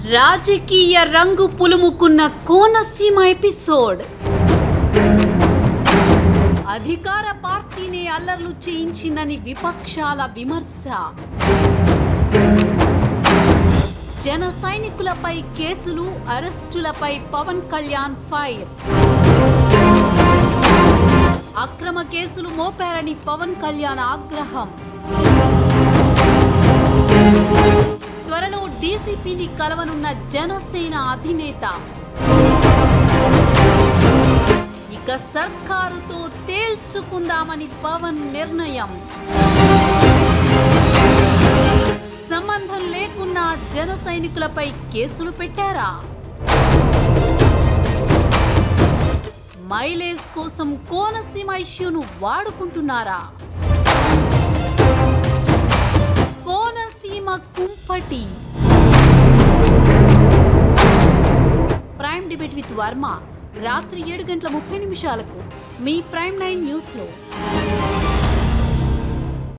రాజకీయ రంగు పులుముకున్న కోనసీమ ఎపిసోడ్ అధికార పార్టీని అల్లర్లు చేయించిందని విపక్షాల విమర్శ జన సైనికులపై కేసులు అరెస్టులపై పవన్ కళ్యాణ్ ఫైర్ అక్రమ కేసులు మోపారని పవన్ కళ్యాణ్ ఆగ్రహం త్వరలో డీసీపీని కలవనున్న జనసేన అధినేత ఇక సర్కారుతో తేల్చుకుందామని పవన్ నిర్ణయం సంబంధం లేకున్నా జన సైనికులపై కేసులు పెట్టారా మైలేజ్ కోసం కోనసీమ ఇష్యూను వాడుకుంటున్నారా కోనసీమ కుంపటి ప్రైమ్ డిబేట్ విత్ వర్మ రాత్రి ఏడు గంటల ముప్పై నిమిషాలకు మీ ప్రైమ్ నైన్ న్యూస్లో